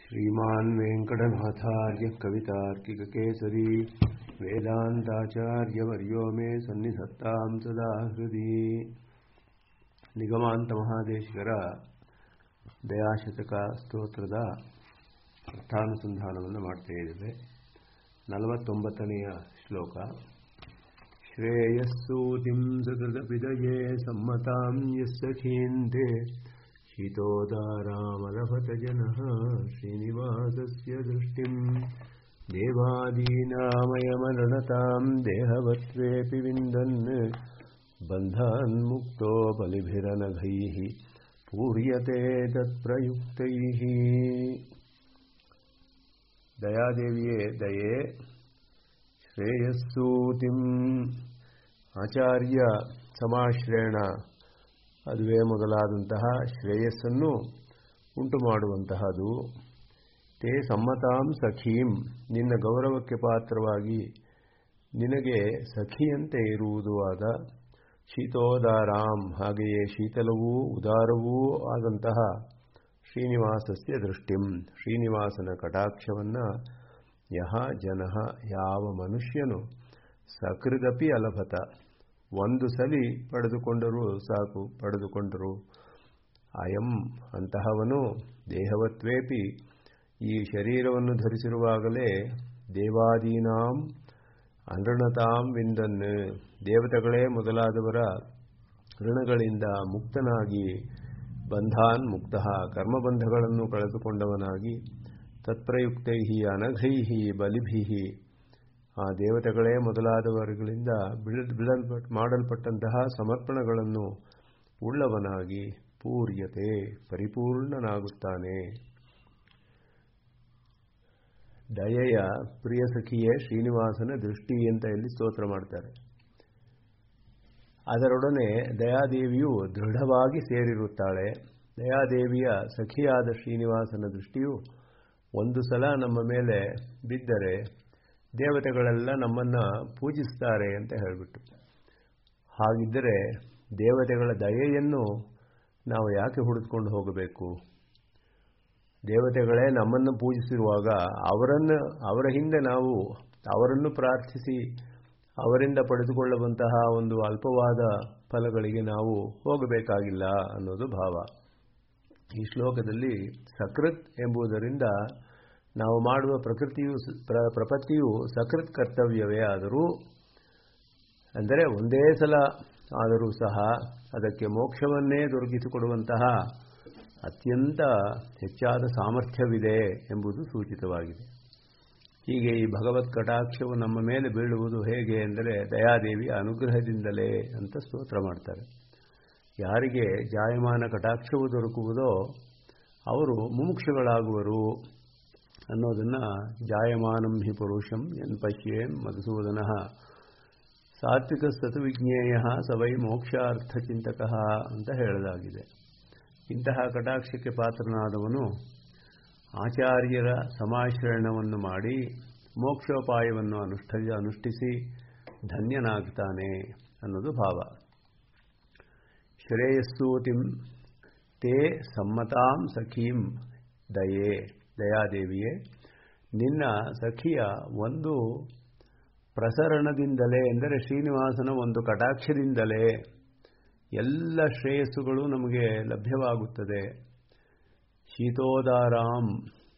श्रीमान् वेङ्कटनाथार्य कवितार्किककेसरी वेदान्ताचार्यवर्यो मे सन्निधत्तां सदा हृदि ನಿಗಮಾಂತ ಮಹಾದೇಶಿಗರ ದಯಾಶತಕ ಸ್ತೋತ್ರದ ಅರ್ಥಾನುಸಂಧಾನವನ್ನು ಮಾಡ್ತಾ ಇದ್ದೇವೆ ನಲವತ್ತೊಂಬತ್ತನೆಯ ಶ್ಲೋಕ ಶ್ರೇಯಸ್ಸೂತಿಂ ಸಕೃತಪಿದಯೇ ಸಮ್ಮತಾಂ ಯಸ್ಸಖೀಂತೆ शीतोदारामलभत जनः श्रीनिवासस्य दृष्टिम् देवादीनामयमरणतां देहवत्वेऽपि विन्दन् बन्धान्मुक्तो बलिभिरनघैः पूर्यते तत्प्रयुक्तैः दयादेविये दये श्रेयस्सूतिम् ಆಚಾರ್ಯ ಸಮಾಶ್ರಯಣ ಅದುವೇ ಮೊದಲಾದಂತಹ ಶ್ರೇಯಸ್ಸನ್ನು ಉಂಟು ಮಾಡುವಂತಹದು ತೇ ಸಮ್ಮತಾಂ ಸಖೀಂ ನಿನ್ನ ಗೌರವಕ್ಕೆ ಪಾತ್ರವಾಗಿ ನಿನಗೆ ಸಖಿಯಂತೆ ಇರುವುದು ಆದ ಶೀತೋದಾರಾಂ ಹಾಗೆಯೇ ಶೀತಲವೂ ಉದಾರವೂ ಆದಂತಹ ಶ್ರೀನಿವಾಸಸ್ಯ ದೃಷ್ಟಿಂ ಶ್ರೀನಿವಾಸನ ಕಟಾಕ್ಷವನ್ನು ಯಹ ಜನಃ ಯಾವ ಮನುಷ್ಯನು ಸಕೃದಪಿ ಅಲಭತ ಒಂದು ಸಲಿ ಪಡೆದುಕೊಂಡರೂ ಸಾಕು ಪಡೆದುಕೊಂಡರು ಅಯಂ ಅಂತಹವನು ದೇಹವತ್ವೇಪಿ ಈ ಶರೀರವನ್ನು ಧರಿಸಿರುವಾಗಲೇ ದೇವಾದೀನಾಂ ಅನೃಣತಾಂ ವಿಂದನ್ ದೇವತೆಗಳೇ ಮೊದಲಾದವರ ಋಣಗಳಿಂದ ಮುಕ್ತನಾಗಿ ಬಂಧಾನ್ ಮುಕ್ತ ಕರ್ಮಬಂಧಗಳನ್ನು ಕಳೆದುಕೊಂಡವನಾಗಿ ತತ್ಪ್ರಯುಕ್ತೈ ಅನಘೈ ಬಲಿಭಿ ಆ ದೇವತೆಗಳೇ ಮೊದಲಾದವರುಗಳಿಂದ ಬಿಡಲ್ಪಟ್ ಮಾಡಲ್ಪಟ್ಟಂತಹ ಸಮರ್ಪಣಗಳನ್ನು ಉಳ್ಳವನಾಗಿ ಪೂರ್ಯತೆ ಪರಿಪೂರ್ಣನಾಗುತ್ತಾನೆ ದಯೆಯ ಪ್ರಿಯ ಸಖಿಯೇ ಶ್ರೀನಿವಾಸನ ದೃಷ್ಟಿ ಅಂತ ಇಲ್ಲಿ ಸ್ತೋತ್ರ ಮಾಡ್ತಾರೆ ಅದರೊಡನೆ ದಯಾದೇವಿಯು ದೃಢವಾಗಿ ಸೇರಿರುತ್ತಾಳೆ ದಯಾದೇವಿಯ ಸಖಿಯಾದ ಶ್ರೀನಿವಾಸನ ದೃಷ್ಟಿಯು ಒಂದು ಸಲ ನಮ್ಮ ಮೇಲೆ ಬಿದ್ದರೆ ದೇವತೆಗಳೆಲ್ಲ ನಮ್ಮನ್ನು ಪೂಜಿಸ್ತಾರೆ ಅಂತ ಹೇಳಿಬಿಟ್ಟು ಹಾಗಿದ್ದರೆ ದೇವತೆಗಳ ದಯೆಯನ್ನು ನಾವು ಯಾಕೆ ಹುಡಿದುಕೊಂಡು ಹೋಗಬೇಕು ದೇವತೆಗಳೇ ನಮ್ಮನ್ನು ಪೂಜಿಸಿರುವಾಗ ಅವರನ್ನು ಅವರ ಹಿಂದೆ ನಾವು ಅವರನ್ನು ಪ್ರಾರ್ಥಿಸಿ ಅವರಿಂದ ಪಡೆದುಕೊಳ್ಳುವಂತಹ ಒಂದು ಅಲ್ಪವಾದ ಫಲಗಳಿಗೆ ನಾವು ಹೋಗಬೇಕಾಗಿಲ್ಲ ಅನ್ನೋದು ಭಾವ ಈ ಶ್ಲೋಕದಲ್ಲಿ ಸಕೃತ್ ಎಂಬುದರಿಂದ ನಾವು ಮಾಡುವ ಪ್ರಕೃತಿಯು ಪ್ರಪತ್ತಿಯು ಸಕೃತ್ ಕರ್ತವ್ಯವೇ ಆದರೂ ಅಂದರೆ ಒಂದೇ ಸಲ ಆದರೂ ಸಹ ಅದಕ್ಕೆ ಮೋಕ್ಷವನ್ನೇ ದೊರಕಿಸಿಕೊಡುವಂತಹ ಅತ್ಯಂತ ಹೆಚ್ಚಾದ ಸಾಮರ್ಥ್ಯವಿದೆ ಎಂಬುದು ಸೂಚಿತವಾಗಿದೆ ಹೀಗೆ ಈ ಭಗವತ್ ಕಟಾಕ್ಷವು ನಮ್ಮ ಮೇಲೆ ಬೀಳುವುದು ಹೇಗೆ ಎಂದರೆ ದಯಾದೇವಿಯ ಅನುಗ್ರಹದಿಂದಲೇ ಅಂತ ಸ್ತೋತ್ರ ಮಾಡ್ತಾರೆ ಯಾರಿಗೆ ಜಾಯಮಾನ ಕಟಾಕ್ಷವು ದೊರಕುವುದೋ ಅವರು ಮುಮುಕ್ಷುಗಳಾಗುವರು ಅನ್ನೋದನ್ನು ಜಾಯಮಾನಂ ಹಿ ಪುರುಷಂ ಎನ್ ಪಶ್ಯೇನ್ ಮಧುಸೂದನ ಸಾತ್ವಿಕ ಸತುವಿಜ್ಞೇಯ ಸವೈ ಮೋಕ್ಷಾರ್ಥ ಚಿಂತಕ ಅಂತ ಹೇಳಲಾಗಿದೆ ಇಂತಹ ಕಟಾಕ್ಷಕ್ಕೆ ಪಾತ್ರನಾದವನು ಆಚಾರ್ಯರ ಸಮಾಶ್ರಯಣವನ್ನು ಮಾಡಿ ಮೋಕ್ಷೋಪಾಯವನ್ನು ಅನುಷ್ಠ ಅನುಷ್ಠಿಸಿ ಧನ್ಯನಾಗ್ತಾನೆ ಅನ್ನೋದು ಭಾವ ಶ್ರೇಯಸ್ಸೂತಿಂ ತೇ ಸಮ್ಮತಾಂ ಸಖೀಂ ದಯೆ ದಯಾದೇವಿಯೇ ನಿನ್ನ ಸಖಿಯ ಒಂದು ಪ್ರಸರಣದಿಂದಲೇ ಎಂದರೆ ಶ್ರೀನಿವಾಸನ ಒಂದು ಕಟಾಕ್ಷದಿಂದಲೇ ಎಲ್ಲ ಶ್ರೇಯಸ್ಸುಗಳು ನಮಗೆ ಲಭ್ಯವಾಗುತ್ತದೆ ಶೀತೋದಾರಾಂ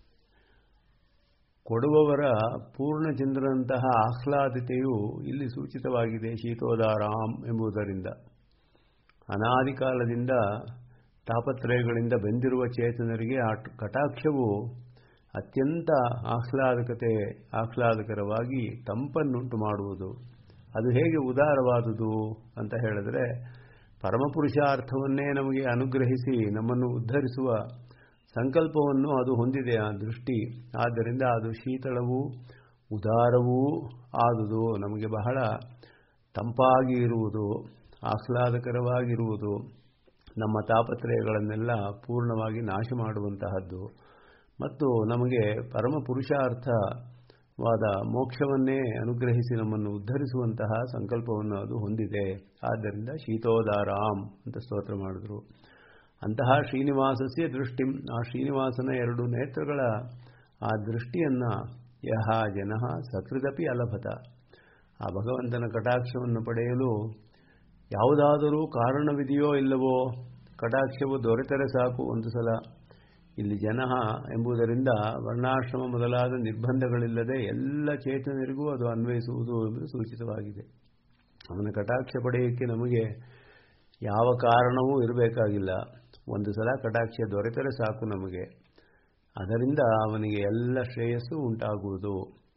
ಕೊಡುವವರ ಪೂರ್ಣಚಂದ್ರನಂತಹ ಆಹ್ಲಾದತೆಯು ಇಲ್ಲಿ ಸೂಚಿತವಾಗಿದೆ ಶೀತೋದಾರಾಂ ಎಂಬುದರಿಂದ ಅನಾದಿ ಕಾಲದಿಂದ ತಾಪತ್ರಯಗಳಿಂದ ಬಂದಿರುವ ಚೇತನರಿಗೆ ಆ ಕಟಾಕ್ಷವು ಅತ್ಯಂತ ಆಹ್ಲಾದಕತೆ ಆಹ್ಲಾದಕರವಾಗಿ ತಂಪನ್ನುಂಟು ಮಾಡುವುದು ಅದು ಹೇಗೆ ಉದಾರವಾದುದು ಅಂತ ಹೇಳಿದ್ರೆ ಪರಮಪುರುಷಾರ್ಥವನ್ನೇ ನಮಗೆ ಅನುಗ್ರಹಿಸಿ ನಮ್ಮನ್ನು ಉದ್ಧರಿಸುವ ಸಂಕಲ್ಪವನ್ನು ಅದು ಹೊಂದಿದೆ ಆ ದೃಷ್ಟಿ ಆದ್ದರಿಂದ ಅದು ಶೀತಳವೂ ಉದಾರವೂ ಆದುದು ನಮಗೆ ಬಹಳ ತಂಪಾಗಿ ಇರುವುದು ಆಹ್ಲಾದಕರವಾಗಿರುವುದು ನಮ್ಮ ತಾಪತ್ರಯಗಳನ್ನೆಲ್ಲ ಪೂರ್ಣವಾಗಿ ನಾಶ ಮಾಡುವಂತಹದ್ದು ಮತ್ತು ನಮಗೆ ಪರಮ ಪುರುಷಾರ್ಥವಾದ ಮೋಕ್ಷವನ್ನೇ ಅನುಗ್ರಹಿಸಿ ನಮ್ಮನ್ನು ಉದ್ಧರಿಸುವಂತಹ ಸಂಕಲ್ಪವನ್ನು ಅದು ಹೊಂದಿದೆ ಆದ್ದರಿಂದ ಶೀತೋದಾರಾಮ್ ಅಂತ ಸ್ತೋತ್ರ ಮಾಡಿದ್ರು ಅಂತಹ ಶ್ರೀನಿವಾಸಸ್ಯ ದೃಷ್ಟಿ ಆ ಶ್ರೀನಿವಾಸನ ಎರಡು ನೇತ್ರಗಳ ಆ ದೃಷ್ಟಿಯನ್ನು ಯಹ ಜನ ಸಕೃದಪಿ ಅಲಭತ ಆ ಭಗವಂತನ ಕಟಾಕ್ಷವನ್ನು ಪಡೆಯಲು ಯಾವುದಾದರೂ ಕಾರಣವಿದೆಯೋ ಇಲ್ಲವೋ ಕಟಾಕ್ಷವು ದೊರೆತರೆ ಸಾಕು ಒಂದು ಸಲ ಇಲ್ಲಿ ಜನ ಎಂಬುದರಿಂದ ವರ್ಣಾಶ್ರಮ ಮೊದಲಾದ ನಿರ್ಬಂಧಗಳಿಲ್ಲದೆ ಎಲ್ಲ ಚೇತನರಿಗೂ ಅದು ಅನ್ವಯಿಸುವುದು ಎಂಬುದು ಸೂಚಿತವಾಗಿದೆ ಅವನ ಕಟಾಕ್ಷ ಪಡೆಯೋಕ್ಕೆ ನಮಗೆ ಯಾವ ಕಾರಣವೂ ಇರಬೇಕಾಗಿಲ್ಲ ಒಂದು ಸಲ ಕಟಾಕ್ಷ ದೊರೆತರೆ ಸಾಕು ನಮಗೆ ಅದರಿಂದ ಅವನಿಗೆ ಎಲ್ಲ ಶ್ರೇಯಸ್ಸು ಉಂಟಾಗುವುದು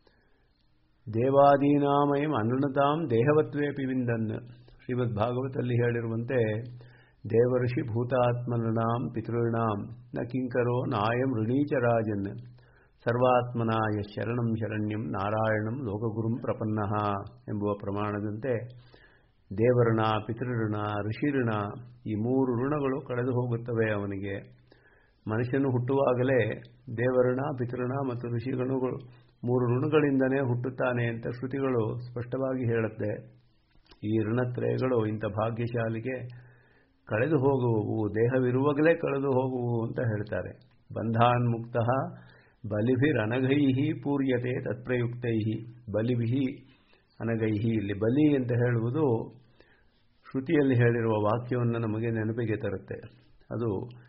ದೇವಾದೀನಾಮಯಂ ಅನುಣತಾಂ ದೇಹವತ್ವೇಪಿ ವಿಂದನ್ ಶ್ರೀಮದ್ ಭಾಗವತಲ್ಲಿ ಹೇಳಿರುವಂತೆ ದೇವಋಷಿ ಭೂತಾತ್ಮನಾಂ ಪಿತೃಣಾಂ ನ ಕಿಂಕರೋ ನಾಯಂ ಋಣೀಚರಾಜನ್ ಸರ್ವಾತ್ಮನಾಯ ಶರಣಂ ಶರಣ್ಯಂ ನಾರಾಯಣಂ ಲೋಕಗುರುಂ ಪ್ರಪನ್ನಃ ಎಂಬುವ ಪ್ರಮಾಣದಂತೆ ದೇವಋಣ ಪಿತೃಋಣ ಋಷಿಋಣ ಈ ಮೂರು ಋಣಗಳು ಕಳೆದು ಹೋಗುತ್ತವೆ ಅವನಿಗೆ ಮನುಷ್ಯನು ಹುಟ್ಟುವಾಗಲೇ ದೇವಋಣ ಪಿತೃಋಣ ಮತ್ತು ಋಷಿಗಣಗಳು ಮೂರು ಋಣಗಳಿಂದನೇ ಹುಟ್ಟುತ್ತಾನೆ ಅಂತ ಶ್ರುತಿಗಳು ಸ್ಪಷ್ಟವಾಗಿ ಹೇಳುತ್ತೆ ಈ ಋಣತ್ರಯಗಳು ಇಂಥ ಭಾಗ್ಯಶಾಲಿಗೆ ಕಳೆದು ಹೋಗುವವು ದೇಹವಿರುವಾಗಲೇ ಕಳೆದು ಹೋಗುವು ಅಂತ ಹೇಳ್ತಾರೆ ಬಂಧಾನ್ಮುಕ್ತ ಬಲಿಭಿರನಗೈ ಪೂರ್ಯತೆ ತತ್ಪ್ರಯುಕ್ತೈ ಬಲಿಭಿ ಅನಗೈಹಿ ಇಲ್ಲಿ ಬಲಿ ಅಂತ ಹೇಳುವುದು ಶ್ರುತಿಯಲ್ಲಿ ಹೇಳಿರುವ ವಾಕ್ಯವನ್ನು ನಮಗೆ ನೆನಪಿಗೆ ತರುತ್ತೆ ಅದು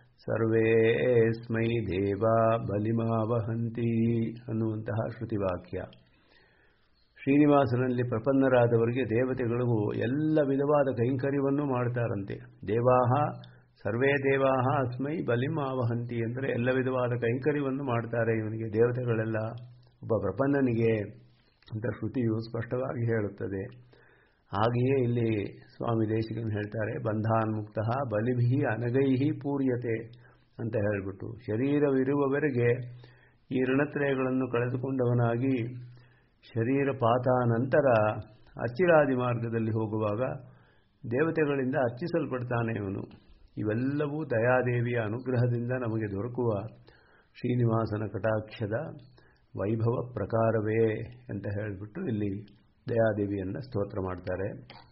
ಸರ್ವೇಸ್ಮೈ ದೇವ ಬಲಿಮಾವಹಂತಿ ಅನ್ನುವಂತಹ ಶ್ರುತಿವಾಕ್ಯ ಶ್ರೀನಿವಾಸನಲ್ಲಿ ಪ್ರಪನ್ನರಾದವರಿಗೆ ದೇವತೆಗಳಿಗೂ ಎಲ್ಲ ವಿಧವಾದ ಕೈಂಕರ್ಯವನ್ನು ಮಾಡ್ತಾರಂತೆ ದೇವಾಹ ಸರ್ವೇ ದೇವಾಹ ಅಸ್ಮೈ ಬಲಿಂ ಆವಹಂತಿ ಅಂದರೆ ಎಲ್ಲ ವಿಧವಾದ ಕೈಂಕರ್ಯವನ್ನು ಮಾಡ್ತಾರೆ ಇವನಿಗೆ ದೇವತೆಗಳೆಲ್ಲ ಒಬ್ಬ ಪ್ರಪನ್ನನಿಗೆ ಅಂತ ಶ್ರುತಿಯು ಸ್ಪಷ್ಟವಾಗಿ ಹೇಳುತ್ತದೆ ಹಾಗೆಯೇ ಇಲ್ಲಿ ಸ್ವಾಮಿ ದೇಶಿಕನ್ ಹೇಳ್ತಾರೆ ಬಂಧಾನ್ಮುಕ್ತ ಬಲಿಭಿ ಅನಗೈಹಿ ಪೂರ್ಯತೆ ಅಂತ ಹೇಳಿಬಿಟ್ಟು ಶರೀರವಿರುವವರೆಗೆ ಈ ಋಣತ್ರಯಗಳನ್ನು ಕಳೆದುಕೊಂಡವನಾಗಿ ಶರೀರ ಪಾತ ನಂತರ ಅಚ್ಚಿರಾದಿ ಮಾರ್ಗದಲ್ಲಿ ಹೋಗುವಾಗ ದೇವತೆಗಳಿಂದ ಅರ್ಚಿಸಲ್ಪಡ್ತಾನೆ ಇವನು ಇವೆಲ್ಲವೂ ದಯಾದೇವಿಯ ಅನುಗ್ರಹದಿಂದ ನಮಗೆ ದೊರಕುವ ಶ್ರೀನಿವಾಸನ ಕಟಾಕ್ಷದ ವೈಭವ ಪ್ರಕಾರವೇ ಅಂತ ಹೇಳಿಬಿಟ್ಟು ಇಲ್ಲಿ ದಯಾದೇವಿಯನ್ನು ಸ್ತೋತ್ರ ಮಾಡ್ತಾರೆ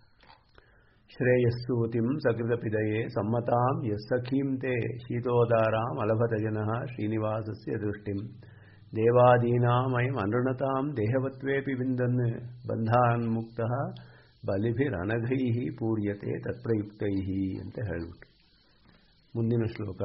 ಶ್ರೇಯಸ್ಸೂತಿಂ ಸಕೃತಪಿದಯೇ ಸಮ್ಮತಾಂ ಯಸ್ಸಖೀಂ ತೇ ಶೀತೋದಾರಾಂ ಅಲಭತ ಜನಃ ಶ್ರೀನಿವಾಸಸ್ಯ ದೃಷ್ಟಿಂ ದೇವಾದೀನಾಮಯಂ ಅನೃಣತಾಂ ದೇಹವತ್ವೇಪಿ ವಿಂದನ್ ಬಂಧಾನ್ಮುಕ್ತ ಬಲಿಭಿರನಘೈ ಪೂರ್ಯತೆ ತತ್ಪ್ರಯುಕ್ತೈ ಅಂತ ಹೇಳಿಬಿಟ್ಟು ಮುಂದಿನ ಶ್ಲೋಕ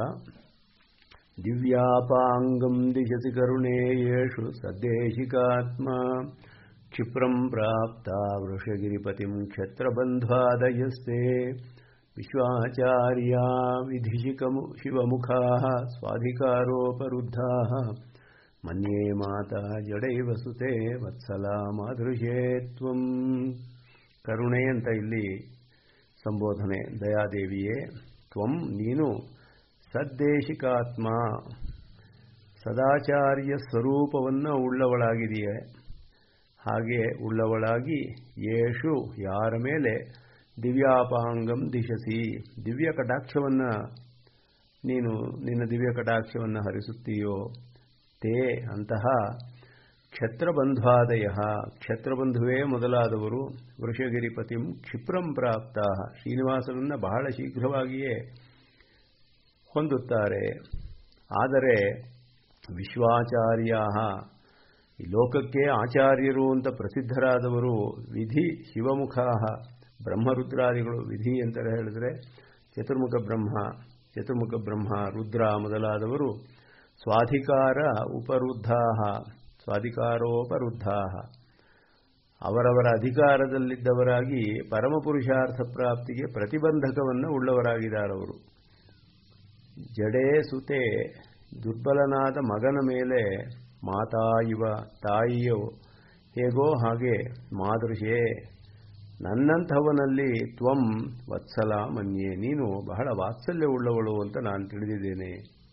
ದಿವ್ಯಾಪಾಂಗಂ ದಿಶಸಿ ಕರುಣೇ ಯೇಷು ಸದ್ದೇಶಿಕಾತ್ಮ ಕ್ಷಿಪ್ರಂ ಪ್ರಾಪ್ತ ವೃಷಗಿರಿಪತಿಂ ಕ್ಷತ್ರಬಂಧ್ವಾದಯಸ್ತೆ ವಿಶ್ವಾಚಾರ್ಯ ವಿಧಿಶಿಕಮು ಶಿವಮುಖಾ ಸ್ವಾಧಿಕಾರೋಪರುದ್ಧಾ ಮನ್ಯೇ ಮಾತಾ ಜಡೈವ ಸುತೆ ವತ್ಸಲ ಮಾದೃಶೇ ತ್ವಂ ಕರುಣೆ ಅಂತ ಇಲ್ಲಿ ಸಂಬೋಧನೆ ದಯಾದೇವಿಯೇ ತ್ವಂ ನೀನು ಸದ್ದೇಶಿಕಾತ್ಮ ಸದಾಚಾರ್ಯ ಸ್ವರೂಪವನ್ನು ಉಳ್ಳವಳಾಗಿದೆಯೇ ಹಾಗೆ ಉಳ್ಳವಳಾಗಿ ಯೇಷು ಯಾರ ಮೇಲೆ ದಿವ್ಯಾಪಾಂಗಂ ದಿಶಸಿ ದಿವ್ಯ ಕಟಾಕ್ಷವನ್ನು ನೀನು ನಿನ್ನ ದಿವ್ಯ ಕಟಾಕ್ಷವನ್ನು ಹರಿಸುತ್ತೀಯೋ ತೇ ಅಂತಹ ಕ್ಷತ್ರಬಂಧ್ವಾದಯ ಕ್ಷತ್ರಬಂಧುವೇ ಮೊದಲಾದವರು ವೃಷಗಿರಿಪತಿಂ ಕ್ಷಿಪ್ರಂ ಪ್ರಾಪ್ತ ಶ್ರೀನಿವಾಸನನ್ನು ಬಹಳ ಶೀಘ್ರವಾಗಿಯೇ ಹೊಂದುತ್ತಾರೆ ಆದರೆ ವಿಶ್ವಾಚಾರ್ಯ ಈ ಲೋಕಕ್ಕೆ ಆಚಾರ್ಯರು ಅಂತ ಪ್ರಸಿದ್ಧರಾದವರು ವಿಧಿ ಶಿವಮುಖ ಬ್ರಹ್ಮರುದ್ರಾದಿಗಳು ವಿಧಿ ಅಂತ ಹೇಳಿದ್ರೆ ಚತುರ್ಮುಖ ಬ್ರಹ್ಮ ಚತುರ್ಮುಖ ಬ್ರಹ್ಮ ರುದ್ರ ಮೊದಲಾದವರು ಸ್ವಾಧಿಕಾರ ಉಪರುದ್ಧಾ ಸ್ವಾಧಿಕಾರೋಪರುದ್ಧಾ ಅವರವರ ಅಧಿಕಾರದಲ್ಲಿದ್ದವರಾಗಿ ಪರಮಪುರುಷಾರ್ಥ ಪ್ರಾಪ್ತಿಗೆ ಪ್ರತಿಬಂಧಕವನ್ನು ಉಳ್ಳವರಾಗಿದ್ದಾರವರು ಜಡೇ ಸುತೆ ದುರ್ಬಲನಾದ ಮಗನ ಮೇಲೆ ಮಾತಾ ಇವ ತಾಯಿಯೋ ಹೇಗೋ ಹಾಗೆ ಮಾದೃಶೇ ನನ್ನಂಥವನಲ್ಲಿ ತ್ವಂ ವತ್ಸಲ ಮನ್ಯೆ ನೀನು ಬಹಳ ವಾತ್ಸಲ್ಯವುಳ್ಳವಳು ಅಂತ ನಾನು ತಿಳಿದಿದ್ದೇನೆ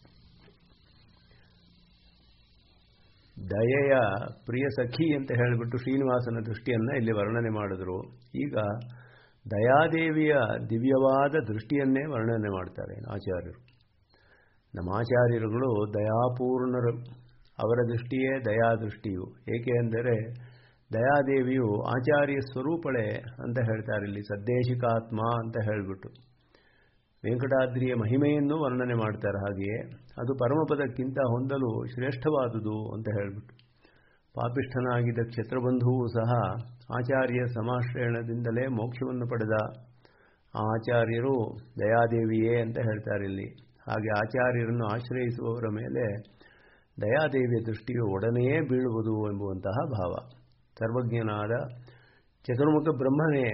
ದಯೆಯ ಪ್ರಿಯ ಸಖಿ ಅಂತ ಹೇಳಿಬಿಟ್ಟು ಶ್ರೀನಿವಾಸನ ದೃಷ್ಟಿಯನ್ನು ಇಲ್ಲಿ ವರ್ಣನೆ ಮಾಡಿದ್ರು ಈಗ ದಯಾದೇವಿಯ ದಿವ್ಯವಾದ ದೃಷ್ಟಿಯನ್ನೇ ವರ್ಣನೆ ಮಾಡ್ತಾರೆ ಆಚಾರ್ಯರು ನಮ್ಮ ಆಚಾರ್ಯರುಗಳು ದಯಾಪೂರ್ಣರು ಅವರ ದೃಷ್ಟಿಯೇ ದಯಾದೃಷ್ಟಿಯು ಏಕೆ ಅಂದರೆ ದಯಾದೇವಿಯು ಆಚಾರ್ಯ ಸ್ವರೂಪಳೆ ಅಂತ ಹೇಳ್ತಾರೆ ಇಲ್ಲಿ ಸದ್ದೇಶಿಕಾತ್ಮ ಅಂತ ಹೇಳಿಬಿಟ್ಟು ವೆಂಕಟಾದ್ರಿಯ ಮಹಿಮೆಯನ್ನು ವರ್ಣನೆ ಮಾಡ್ತಾರೆ ಹಾಗೆಯೇ ಅದು ಪರಮಪದಕ್ಕಿಂತ ಹೊಂದಲು ಶ್ರೇಷ್ಠವಾದುದು ಅಂತ ಹೇಳಿಬಿಟ್ಟು ಪಾಪಿಷ್ಠನಾಗಿದ್ದ ಕ್ಷೇತ್ರಬಂಧುವು ಸಹ ಆಚಾರ್ಯ ಸಮಾಶ್ರಯಣದಿಂದಲೇ ಮೋಕ್ಷವನ್ನು ಪಡೆದ ಆ ಆಚಾರ್ಯರು ದಯಾದೇವಿಯೇ ಅಂತ ಹೇಳ್ತಾರೆ ಇಲ್ಲಿ ಹಾಗೆ ಆಚಾರ್ಯರನ್ನು ಆಶ್ರಯಿಸುವವರ ಮೇಲೆ ದಯಾದೇವಿಯ ದೃಷ್ಟಿಯು ಒಡನೆಯೇ ಬೀಳುವುದು ಎಂಬುವಂತಹ ಭಾವ ಸರ್ವಜ್ಞನಾದ ಚತುರ್ಮುಖ ಬ್ರಹ್ಮನೇ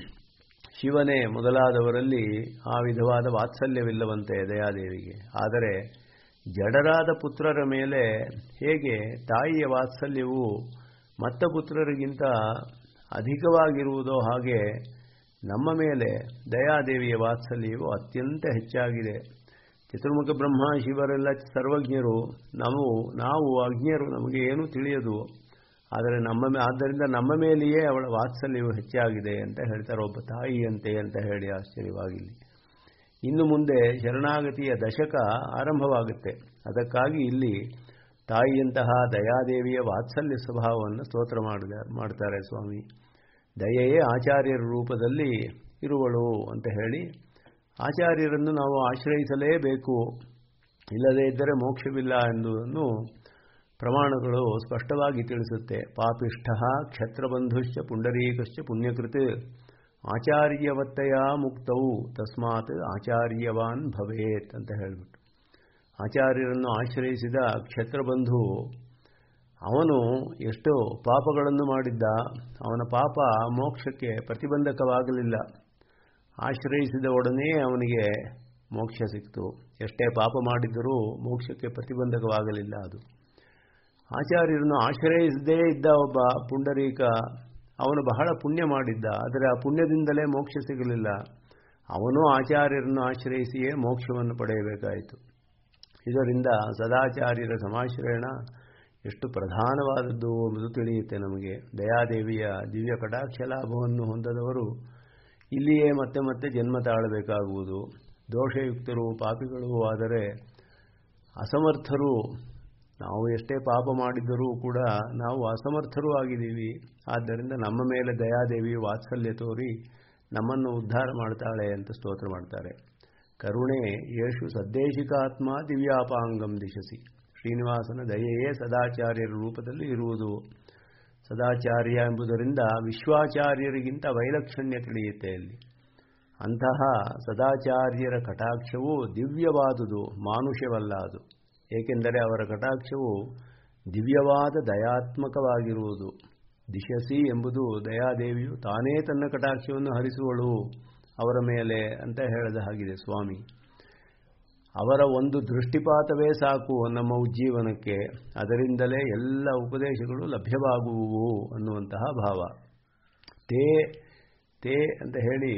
ಶಿವನೇ ಮೊದಲಾದವರಲ್ಲಿ ಆ ವಿಧವಾದ ವಾತ್ಸಲ್ಯವಿಲ್ಲವಂತೆ ದಯಾದೇವಿಗೆ ಆದರೆ ಜಡರಾದ ಪುತ್ರರ ಮೇಲೆ ಹೇಗೆ ತಾಯಿಯ ವಾತ್ಸಲ್ಯವು ಮತ್ತ ಪುತ್ರರಿಗಿಂತ ಅಧಿಕವಾಗಿರುವುದೋ ಹಾಗೆ ನಮ್ಮ ಮೇಲೆ ದಯಾದೇವಿಯ ವಾತ್ಸಲ್ಯವು ಅತ್ಯಂತ ಹೆಚ್ಚಾಗಿದೆ ಚತುರ್ಮುಖ ಬ್ರಹ್ಮ ಶಿವರೆಲ್ಲ ಸರ್ವಜ್ಞರು ನಾವು ನಾವು ಅಜ್ಞರು ನಮಗೆ ಏನೂ ತಿಳಿಯದು ಆದರೆ ನಮ್ಮ ಆದ್ದರಿಂದ ನಮ್ಮ ಮೇಲೆಯೇ ಅವಳ ವಾತ್ಸಲ್ಯವು ಹೆಚ್ಚಾಗಿದೆ ಅಂತ ಹೇಳ್ತಾರೆ ಒಬ್ಬ ತಾಯಿಯಂತೆ ಅಂತ ಹೇಳಿ ಆಶ್ಚರ್ಯವಾಗಿಲ್ಲ ಇನ್ನು ಮುಂದೆ ಶರಣಾಗತಿಯ ದಶಕ ಆರಂಭವಾಗುತ್ತೆ ಅದಕ್ಕಾಗಿ ಇಲ್ಲಿ ತಾಯಿಯಂತಹ ದಯಾದೇವಿಯ ವಾತ್ಸಲ್ಯ ಸ್ವಭಾವವನ್ನು ಸ್ತೋತ್ರ ಮಾಡಿದ ಮಾಡ್ತಾರೆ ಸ್ವಾಮಿ ದಯೆಯೇ ಆಚಾರ್ಯರ ರೂಪದಲ್ಲಿ ಇರುವಳು ಅಂತ ಹೇಳಿ ಆಚಾರ್ಯರನ್ನು ನಾವು ಆಶ್ರಯಿಸಲೇಬೇಕು ಇಲ್ಲದೇ ಇದ್ದರೆ ಮೋಕ್ಷವಿಲ್ಲ ಎಂಬುದನ್ನು ಪ್ರಮಾಣಗಳು ಸ್ಪಷ್ಟವಾಗಿ ತಿಳಿಸುತ್ತೆ ಪಾಪಿಷ್ಠ ಕ್ಷತ್ರಬಂಧುಶ್ಚ ಪುಂಡರೀಕಶ್ಚ ಪುಣ್ಯಕೃತ್ ಆಚಾರ್ಯವತ್ತಯ ಮುಕ್ತವು ತಸ್ಮಾತ್ ಆಚಾರ್ಯವಾನ್ ಭವೇತ್ ಅಂತ ಹೇಳಿಬಿಟ್ಟು ಆಚಾರ್ಯರನ್ನು ಆಶ್ರಯಿಸಿದ ಕ್ಷತ್ರಬಂಧು ಅವನು ಎಷ್ಟೋ ಪಾಪಗಳನ್ನು ಮಾಡಿದ್ದ ಅವನ ಪಾಪ ಮೋಕ್ಷಕ್ಕೆ ಪ್ರತಿಬಂಧಕವಾಗಲಿಲ್ಲ ಆಶ್ರಯಿಸಿದ ಒಡನೆ ಅವನಿಗೆ ಮೋಕ್ಷ ಸಿಕ್ತು ಎಷ್ಟೇ ಪಾಪ ಮಾಡಿದ್ದರೂ ಮೋಕ್ಷಕ್ಕೆ ಪ್ರತಿಬಂಧಕವಾಗಲಿಲ್ಲ ಅದು ಆಚಾರ್ಯರನ್ನು ಆಶ್ರಯಿಸದೇ ಇದ್ದ ಒಬ್ಬ ಪುಂಡರೀಕ ಅವನು ಬಹಳ ಪುಣ್ಯ ಮಾಡಿದ್ದ ಆದರೆ ಆ ಪುಣ್ಯದಿಂದಲೇ ಮೋಕ್ಷ ಸಿಗಲಿಲ್ಲ ಅವನು ಆಚಾರ್ಯರನ್ನು ಆಶ್ರಯಿಸಿಯೇ ಮೋಕ್ಷವನ್ನು ಪಡೆಯಬೇಕಾಯಿತು ಇದರಿಂದ ಸದಾಚಾರ್ಯರ ಸಮಾಶ್ರಯಣ ಎಷ್ಟು ಪ್ರಧಾನವಾದದ್ದು ಎಂಬುದು ತಿಳಿಯುತ್ತೆ ನಮಗೆ ದಯಾದೇವಿಯ ದಿವ್ಯ ಕಟಾಕ್ಷ ಲಾಭವನ್ನು ಹೊಂದದವರು ಇಲ್ಲಿಯೇ ಮತ್ತೆ ಮತ್ತೆ ಜನ್ಮ ತಾಳಬೇಕಾಗುವುದು ದೋಷಯುಕ್ತರು ಪಾಪಿಗಳು ಆದರೆ ಅಸಮರ್ಥರು ನಾವು ಎಷ್ಟೇ ಪಾಪ ಮಾಡಿದ್ದರೂ ಕೂಡ ನಾವು ಅಸಮರ್ಥರೂ ಆಗಿದ್ದೀವಿ ಆದ್ದರಿಂದ ನಮ್ಮ ಮೇಲೆ ದಯಾದೇವಿ ವಾತ್ಸಲ್ಯ ತೋರಿ ನಮ್ಮನ್ನು ಉದ್ಧಾರ ಮಾಡ್ತಾಳೆ ಅಂತ ಸ್ತೋತ್ರ ಮಾಡ್ತಾರೆ ಕರುಣೆ ಯೇಷು ಸದ್ದೇಶಿಕಾತ್ಮ ದಿವ್ಯಾಪಾಂಗಂ ದಿಶಸಿ ಶ್ರೀನಿವಾಸನ ದಯೆಯೇ ಸದಾಚಾರ್ಯರ ರೂಪದಲ್ಲಿ ಇರುವುದು ಸದಾಚಾರ್ಯ ಎಂಬುದರಿಂದ ವಿಶ್ವಾಚಾರ್ಯರಿಗಿಂತ ವೈಲಕ್ಷಣ್ಯ ತಿಳಿಯುತ್ತೆ ಅಲ್ಲಿ ಅಂತಹ ಸದಾಚಾರ್ಯರ ಕಟಾಕ್ಷವು ದಿವ್ಯವಾದುದು ಮಾನುಷ್ಯವಲ್ಲ ಅದು ಏಕೆಂದರೆ ಅವರ ಕಟಾಕ್ಷವು ದಿವ್ಯವಾದ ದಯಾತ್ಮಕವಾಗಿರುವುದು ದಿಶಸಿ ಎಂಬುದು ದಯಾದೇವಿಯು ತಾನೇ ತನ್ನ ಕಟಾಕ್ಷವನ್ನು ಹರಿಸುವಳು ಅವರ ಮೇಲೆ ಅಂತ ಹೇಳಿದ ಹಾಗಿದೆ ಸ್ವಾಮಿ ಅವರ ಒಂದು ದೃಷ್ಟಿಪಾತವೇ ಸಾಕು ನಮ್ಮ ಉಜ್ಜೀವನಕ್ಕೆ ಅದರಿಂದಲೇ ಎಲ್ಲ ಉಪದೇಶಗಳು ಲಭ್ಯವಾಗುವುವು ಅನ್ನುವಂತಹ ಭಾವ ತೇ ತೇ ಅಂತ ಹೇಳಿ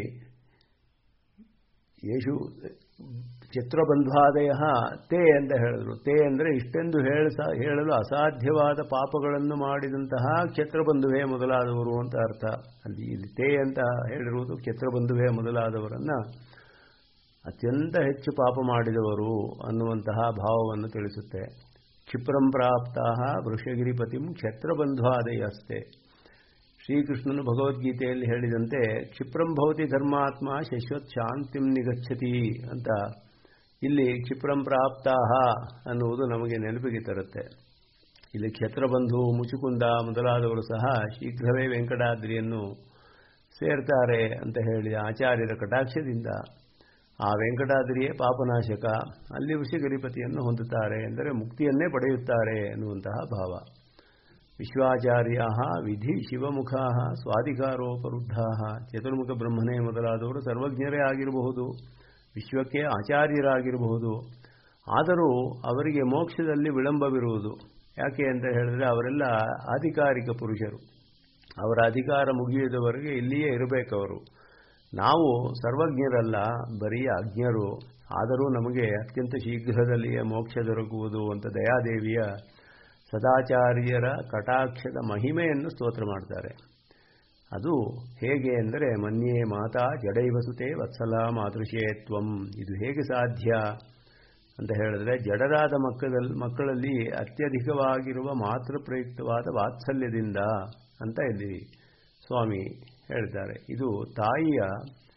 ಯೇಷು ಚಿತ್ರಬಂಧ್ವಾದಯ ತೇ ಅಂತ ಹೇಳಿದ್ರು ತೇ ಅಂದರೆ ಇಷ್ಟೆಂದು ಹೇಳಸ ಹೇಳಲು ಅಸಾಧ್ಯವಾದ ಪಾಪಗಳನ್ನು ಮಾಡಿದಂತಹ ಕ್ಷೇತ್ರಬಂಧುವೇ ಮೊದಲಾದವರು ಅಂತ ಅರ್ಥ ಅಲ್ಲಿ ಇಲ್ಲಿ ತೇ ಅಂತ ಹೇಳಿರುವುದು ಕ್ಷೇತ್ರಬಂಧುವೇ ಮೊದಲಾದವರನ್ನ ಅತ್ಯಂತ ಹೆಚ್ಚು ಪಾಪ ಮಾಡಿದವರು ಅನ್ನುವಂತಹ ಭಾವವನ್ನು ತಿಳಿಸುತ್ತೆ ಕ್ಷಿಪ್ರಂ ಪ್ರಾಪ್ತ ವೃಷಗಿರಿಪತಿಂ ಕ್ಷೇತ್ರಬಂಧ್ವಾದಯಸ್ತೆ ಶ್ರೀಕೃಷ್ಣನು ಭಗವದ್ಗೀತೆಯಲ್ಲಿ ಹೇಳಿದಂತೆ ಕ್ಷಿಪ್ರಂ ಭವತಿ ಧರ್ಮಾತ್ಮ ಶಶ್ವತ್ ಶಾಂತಿಂ ನಿಗಚ್ಚತಿ ಅಂತ ಇಲ್ಲಿ ಕ್ಷಿಪ್ರಂ ಪ್ರಾಪ್ತಾಹ ಅನ್ನುವುದು ನಮಗೆ ನೆನಪಿಗೆ ತರುತ್ತೆ ಇಲ್ಲಿ ಕ್ಷೇತ್ರಬಂಧು ಮುಚುಕುಂದ ಮೊದಲಾದವರು ಸಹ ಶೀಘ್ರವೇ ವೆಂಕಟಾದ್ರಿಯನ್ನು ಸೇರ್ತಾರೆ ಅಂತ ಹೇಳಿ ಆಚಾರ್ಯರ ಕಟಾಕ್ಷದಿಂದ ಆ ವೆಂಕಟಾದ್ರಿಯೇ ಪಾಪನಾಶಕ ಅಲ್ಲಿ ಋಷಿಗರಿಪತಿಯನ್ನು ಹೊಂದುತ್ತಾರೆ ಎಂದರೆ ಮುಕ್ತಿಯನ್ನೇ ಪಡೆಯುತ್ತಾರೆ ಎನ್ನುವಂತಹ ಭಾವ ವಿಶ್ವಾಚಾರ್ಯ ವಿಧಿ ಶಿವಮುಖ ಸ್ವಾಧಿಕಾರೋಪರುದ್ಧ ಚತುರ್ಮುಖ ಬ್ರಹ್ಮನೇ ಮೊದಲಾದವರು ಸರ್ವಜ್ಞರೇ ಆಗಿರಬಹುದು ವಿಶ್ವಕ್ಕೆ ಆಚಾರ್ಯರಾಗಿರಬಹುದು ಆದರೂ ಅವರಿಗೆ ಮೋಕ್ಷದಲ್ಲಿ ವಿಳಂಬವಿರುವುದು ಯಾಕೆ ಅಂತ ಹೇಳಿದ್ರೆ ಅವರೆಲ್ಲ ಆಧಿಕಾರಿಕ ಪುರುಷರು ಅವರ ಅಧಿಕಾರ ಮುಗಿಯುವುದವರೆಗೆ ಇಲ್ಲಿಯೇ ಇರಬೇಕವರು ನಾವು ಸರ್ವಜ್ಞರಲ್ಲ ಬರೀ ಅಜ್ಞರು ಆದರೂ ನಮಗೆ ಅತ್ಯಂತ ಶೀಘ್ರದಲ್ಲಿಯೇ ಮೋಕ್ಷ ದೊರಕುವುದು ಅಂತ ದಯಾದೇವಿಯ ಸದಾಚಾರ್ಯರ ಕಟಾಕ್ಷದ ಮಹಿಮೆಯನ್ನು ಸ್ತೋತ್ರ ಮಾಡ್ತಾರೆ ಅದು ಹೇಗೆ ಅಂದರೆ ಮನ್ಯೇ ಮಾತಾ ಜಡೈವಸುತೆ ವತ್ಸಲ ಮಾತೃಶೇತ್ವಂ ಇದು ಹೇಗೆ ಸಾಧ್ಯ ಅಂತ ಹೇಳಿದ್ರೆ ಜಡರಾದ ಮಕ್ಕಳಲ್ಲಿ ಮಕ್ಕಳಲ್ಲಿ ಅತ್ಯಧಿಕವಾಗಿರುವ ಮಾತೃಪ್ರಯುಕ್ತವಾದ ವಾತ್ಸಲ್ಯದಿಂದ ಅಂತ ಇಲ್ಲಿ ಸ್ವಾಮಿ ಹೇಳ್ತಾರೆ ಇದು ತಾಯಿಯ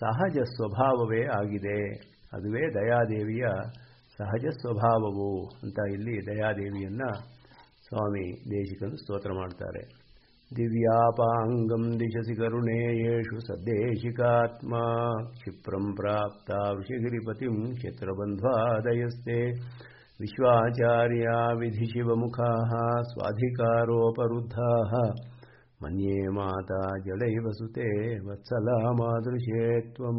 ಸಹಜ ಸ್ವಭಾವವೇ ಆಗಿದೆ ಅದುವೇ ದಯಾದೇವಿಯ ಸಹಜ ಸ್ವಭಾವವು ಅಂತ ಇಲ್ಲಿ ದಯಾದೇವಿಯನ್ನ ಸ್ವಾಮಿ ದೇಶಿಕನು ಸ್ತೋತ್ರ ಮಾಡ್ತಾರೆ ದಿವ್ಯಾಪಾಂಗಂ ದಿಶಸಿ ಕರುಣೇ ಯೇಷು ಸದ್ದೇಶಿಕಾತ್ಮ ಕ್ಷಿಪ್ರಂ ಪ್ರಾಪ್ತ ವೃಷಗಿರಿಪತಿಂ ಕ್ಷೇತ್ರಬಂಧ್ವಾದಯಸ್ತೆ ವಿಶ್ವಾಚಾರ್ಯ ವಿಧಿಶಿವಮುಖಾ ಸ್ವಾಧಿಕಾರೋಪರುದ್ಧಾ ಮನ್ಯೇ ಮಾತಾ ಜಲೈವ ಸುತೆ ವತ್ಸಲ ಮಾದೃಶೇ ತ್ವಂ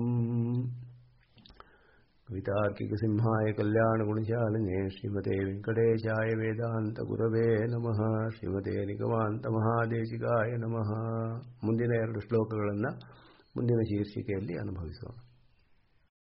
कवितार्किकसिंहाय कल्याणगुणशालिने श्रीमते वेङ्कटेशाय ವೇದಾಂತಗುರವೇ ನಮಃ ಶ್ರೀಮತೆ ನಿಗಮಾಂತ ಮಹಾದೇಶಿಕಾಯ ನಮಃ ಮುಂದಿನ ಎರಡು ಶ್ಲೋಕಗಳನ್ನು ಮುಂದಿನ ಶೀರ್ಷಿಕೆಯಲ್ಲಿ ಅನುಭವಿಸೋಣ